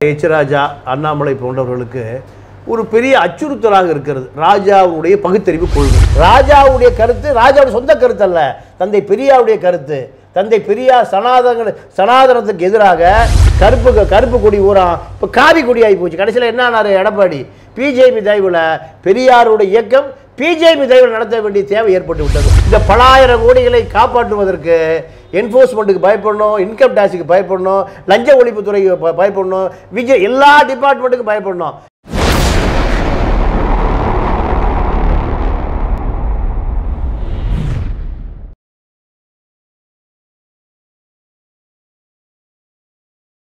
H ராஜா அண்ணாமலை போன்றவர்களுக்கு ஒரு பெரிய அச்சுறுத்தலாக இருக்கிறது ராஜாவுடைய பகுத்தறிவு கொள்கை ராஜாவுடைய கருத்து ராஜாவுடைய சொந்த கருத்து அல்ல தந்தை பெரியாருடைய கருத்து தந்தை பெரியார் சனாதன சனாதனத்துக்கு எதிராக கருப்பு க- கருப்பு கொடி ஊரா இப்போ காவி கொடி ஆகி போச்சு கடைசியில் என்ன ஆனாரு எடப்பாடி பிஜேபி தயவுல பெரியாருடைய இயக்கம் பிஜேபி தயவில் நடத்த வேண்டிய தேவை ஏற்பட்டு விட்டது இந்த பலாயிரம் கோடிகளை காப்பாற்றுவதற்கு என்ஃபோர்ஸ்மெண்ட்டுக்கு பயப்படணும் இன்கம் டேக்ஸுக்கு பயப்படணும் லஞ்ச ஒழிப்புத்துறைக்கு ப- பயப்படணும் விஜய் எல்லா டிபார்ட்மெண்ட்டுக்கும் பயப்படணும்